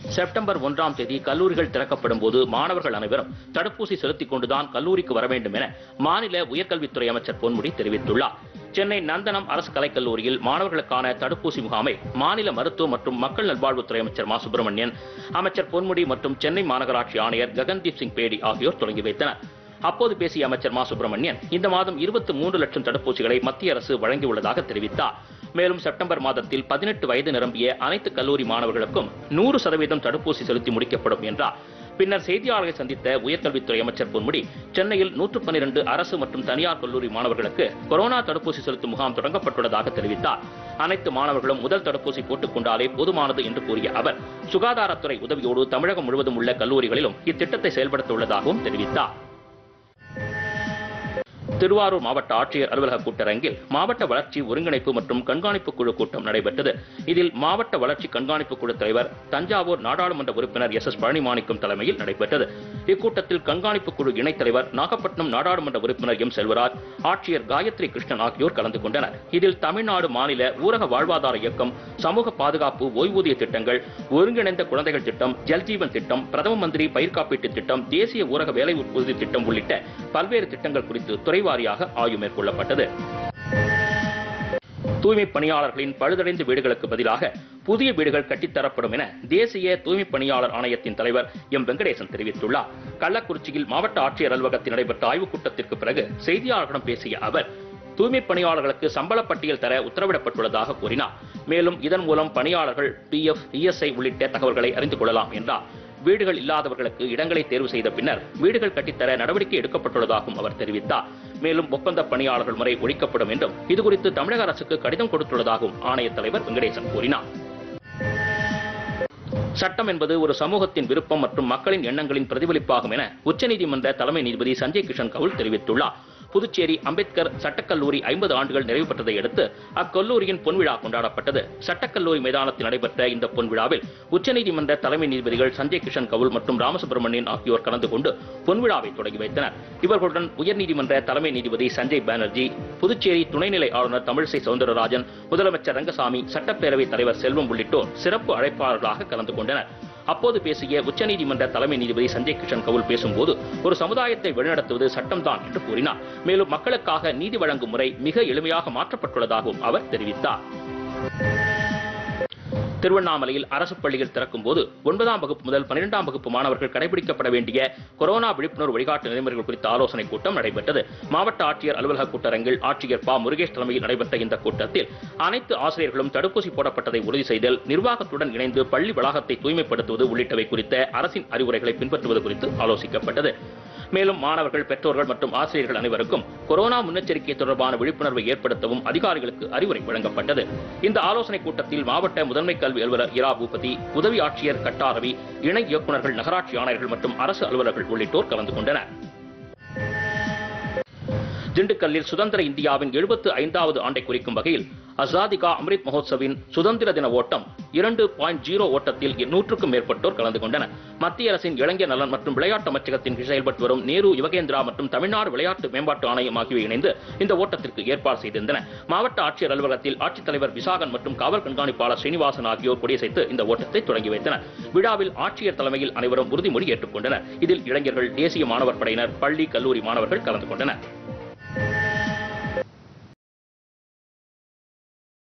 September ஒன்றாம் தேதி கல்லூரிகள் திறக்கப்படும் போது மாணவர்கள் அனைவரும் தடுப்பூசி செலுத்திக் கொண்டுதான் கல்லூரிக்கு வர வேண்டும் என மாநில உயர்கல்வித்துறை அமைச்சர் பொன்முடி தெரிவித்துள்ளார் சென்னை நந்தனம் அரசு கலைக்கல்லூரியில் மாணவர்களுக்கான தடுப்பூசி முகாமை மாநில மருத்துவ மற்றும் மக்கள் நல்வாழ்வுத்துறை அமைச்சர் மா சுப்பிரமணியன் அமைச்சர் பொன்முடி மற்றும் சென்னை மாநகராட்சி ஆணையர் ககன்தீப் சிங் பேடி ஆகியோர் தொடங்கி வைத்தனர் அப்போது பேசிய அமைச்சர் மா சுப்பிரமணியன் இந்த மாதம் இருபத்தி மூன்று லட்சம் தடுப்பூசிகளை மத்திய அரசு வழங்கியுள்ளதாக தெரிவித்தார் மேலும் செப்டம்பர் மாதத்தில் பதினெட்டு வயது நிரம்பிய அனைத்து கல்லூரி மாணவர்களுக்கும் நூறு சதவீதம் தடுப்பூசி செலுத்தி முடிக்கப்படும் என்றார் பின்னர் செய்தியாளர்களை சந்தித்த உயர்கல்வித்துறை அமைச்சர் பொன்முடி சென்னையில் நூற்று பன்னிரண்டு அரசு மற்றும் தனியார் கல்லூரி மாணவர்களுக்கு கொரோனா தடுப்பூசி செலுத்தும் முகாம் தொடங்கப்பட்டுள்ளதாக தெரிவித்தார் அனைத்து மாணவர்களும் முதல் தடுப்பூசி போட்டுக் கொண்டாலே போதுமானது என்று கூறிய அவர் சுகாதாரத்துறை உதவியோடு தமிழகம் முழுவதும் உள்ள கல்லூரிகளிலும் இத்திட்டத்தை செயல்படுத்த உள்ளதாகவும் தெரிவித்தார் திருவாரூர் மாவட்ட ஆட்சியர் அலுவலக கூட்டரங்கில் மாவட்ட வளர்ச்சி ஒருங்கிணைப்பு மற்றும் கண்காணிப்பு குழு கூட்டம் நடைபெற்றது இதில் மாவட்ட வளர்ச்சி கண்காணிப்பு குழு தலைவர் தஞ்சாவூர் நாடாளுமன்ற உறுப்பினர் எஸ் எஸ் பழனிமாணிக்கம் தலைமையில் நடைபெற்றது இக்கூட்டத்தில் கண்காணிப்பு குழு இணைத் தலைவர் நாகப்பட்டினம் நாடாளுமன்ற உறுப்பினர் எம் செல்வராஜ் ஆட்சியர் காயத்ரி கிருஷ்ணன் ஆகியோர் கலந்து கொண்டனர் இதில் தமிழ்நாடு மாநில ஊரக வாழ்வாதார இயக்கம் சமூக பாதுகாப்பு ஓய்வூதிய திட்டங்கள் ஒருங்கிணைந்த குழந்தைகள் திட்டம் ஜல்ஜீவன் திட்டம் பிரதம மந்திரி பயிர் காப்பீட்டு திட்டம் தேசிய ஊரக வேலை உறுதி திட்டம் உள்ளிட்ட பல்வேறு திட்டங்கள் குறித்து துறை வாரியாக ஆய்வு மேற்கொள்ளப்பட்டது தூய்மை பணியாளர்களின் பழுதடைந்த வீடுகளுக்கு பதிலாக புதிய வீடுகள் கட்டித்தரப்படும் என தேசிய தூய்மை பணியாளர் ஆணையத்தின் தலைவர் எம் வெங்கடேசன் தெரிவித்துள்ளார் கள்ளக்குறிச்சியில் மாவட்ட ஆட்சியர் அலுவலகத்தில் நடைபெற்ற ஆய்வுக் கூட்டத்திற்கு பிறகு செய்தியாளர்களிடம் பேசிய அவர் தூய்மை பணியாளர்களுக்கு சம்பள பட்டியல் தர உத்தரவிடப்பட்டுள்ளதாக கூறினார் மேலும் இதன் மூலம் பணியாளர்கள் பிஎஃப் இஎஸ்ஐ உள்ளிட்ட தகவல்களை அறிந்து கொள்ளலாம் என்றார் வீடுகள் இல்லாதவர்களுக்கு இடங்களை தேர்வு செய்த பின்னர் வீடுகள் கட்டித்தர நடவடிக்கை எடுக்கப்பட்டுள்ளதாகவும் அவர் தெரிவித்தார் மேலும் ஒப்பந்த பணியாளர்கள் முறை ஒழிக்கப்படும் என்றும் இதுகுறித்து தமிழக அரசுக்கு கடிதம் கொடுத்துள்ளதாகவும் ஆணையத் தலைவர் வெங்கடேசன் கூறினார் சட்டம் என்பது ஒரு சமூகத்தின் விருப்பம் மற்றும் மக்களின் எண்ணங்களின் பிரதிபலிப்பாகும் என உச்சநீதிமன்ற தலைமை நீதிபதி சஞ்சய் கிஷன் கவுல் தெரிவித்துள்ளார் புதுச்சேரி அம்பேத்கர் சட்டக்கல்லூரி ஐம்பது ஆண்டுகள் நிறைவு பெற்றதை அடுத்து அக்கல்லூரியின் பொன்விழா கொண்டாடப்பட்டது சட்டக்கல்லூரி மைதானத்தில் நடைபெற்ற இந்த பொன்விழாவில் உச்சநீதிமன்ற தலைமை நீதிபதிகள் சஞ்சய் கிஷன் கவுல் மற்றும் ராமசுப்பிரமணியன் ஆகியோர் கலந்து கொண்டு பொன்விழாவை தொடங்கி வைத்தனர் இவர்களுடன் உயர்நீதிமன்ற தலைமை நீதிபதி சஞ்சய் பானர்ஜி புதுச்சேரி துணைநிலை ஆளுநர் தமிழிசை சவுந்தரராஜன் முதலமைச்சர் ரங்கசாமி சட்டப்பேரவைத் தலைவர் செல்வம் உள்ளிட்டோர் சிறப்பு அழைப்பாளர்களாக கலந்து கொண்டனர் அப்போது பேசிய உச்சநீதிமன்ற தலைமை நீதிபதி சஞ்சய் கிஷன் கவுல் பேசும்போது ஒரு சமுதாயத்தை வழிநடத்துவது சட்டம்தான் என்று கூறினார் மேலும் மக்களுக்காக நீதி வழங்கும் முறை மிக எளிமையாக மாற்றப்பட்டுள்ளதாகவும் அவர் தெரிவித்தார் திருவண்ணாமலையில் அரசு பள்ளிகள் திறக்கும் போது ஒன்பதாம் வகுப்பு முதல் பன்னிரெண்டாம் வகுப்பு மாணவர்கள் கடைபிடிக்கப்பட வேண்டிய கொரோனா விழிப்புணர்வு வழிகாட்டு நெறிமுறைகள் குறித்த ஆலோசனைக் கூட்டம் நடைபெற்றது மாவட்ட ஆட்சியர் அலுவலக கூட்டரங்கில் ஆட்சியர் பா முருகேஷ் தலைமையில் நடைபெற்ற இந்த கூட்டத்தில் அனைத்து ஆசிரியர்களும் தடுப்பூசி போடப்பட்டதை உறுதி செய்தல் நிர்வாகத்துடன் இணைந்து பள்ளி வளாகத்தை தூய்மைப்படுத்துவது உள்ளிட்டவை குறித்த அரசின் அறிவுரைகளை பின்பற்றுவது குறித்து ஆலோசிக்கப்பட்டது மேலும் மாணவர்கள் பெற்றோர்கள் மற்றும் ஆசிரியர்கள் அனைவருக்கும் கொரோனா முன்னெச்சரிக்கை தொடர்பான விழிப்புணர்வை ஏற்படுத்தவும் அதிகாரிகளுக்கு அறிவுரை வழங்கப்பட்டது இந்த ஆலோசனைக் கூட்டத்தில் மாவட்ட முதன்மை கல்வி அலுவலர் இரா பூபதி உதவி ஆட்சியர் கட்டாரவி இணை இயக்குநர்கள் நகராட்சி ஆணையர்கள் மற்றும் அரசு அலுவலர்கள் உள்ளிட்டோர் கலந்து கொண்டனர் திண்டுக்கல்லில் சுதந்திர இந்தியாவின் எழுபத்து ஐந்தாவது ஆண்டை குறிக்கும் வகையில் அசாதிகா அம்ரித் மகோத்சவின் சுதந்திர தின ஓட்டம் இரண்டு பாயிண்ட் ஜீரோ ஓட்டத்தில் நூற்றுக்கும் மேற்பட்டோர் கலந்து கொண்டனர் மத்திய அரசின் இளைஞர் நலன் மற்றும் விளையாட்டு அமைச்சகத்தின் கீழ் செயல்பட்டு வரும் நேரு யுவகேந்திரா மற்றும் தமிழ்நாடு விளையாட்டு மேம்பாட்டு ஆணையம் ஆகியவை இணைந்து இந்த ஓட்டத்திற்கு ஏற்பாடு செய்திருந்தன மாவட்ட ஆட்சியர் அலுவலகத்தில் ஆட்சித்தலைவர் விசாகன் மற்றும் காவல் கண்காணிப்பாளர் ஸ்ரீனிவாசன் ஆகியோர் கொடியசைத்து இந்த ஓட்டத்தை தொடங்கி வைத்தனர் விழாவில் ஆட்சியர் தலைமையில் அனைவரும் உறுதிமொழி ஏற்றுக்கொண்டனர் இதில் இளைஞர்கள் தேசிய மாணவர் படையினர் பள்ளி கல்லூரி மாணவர்கள் கலந்து கொண்டனர்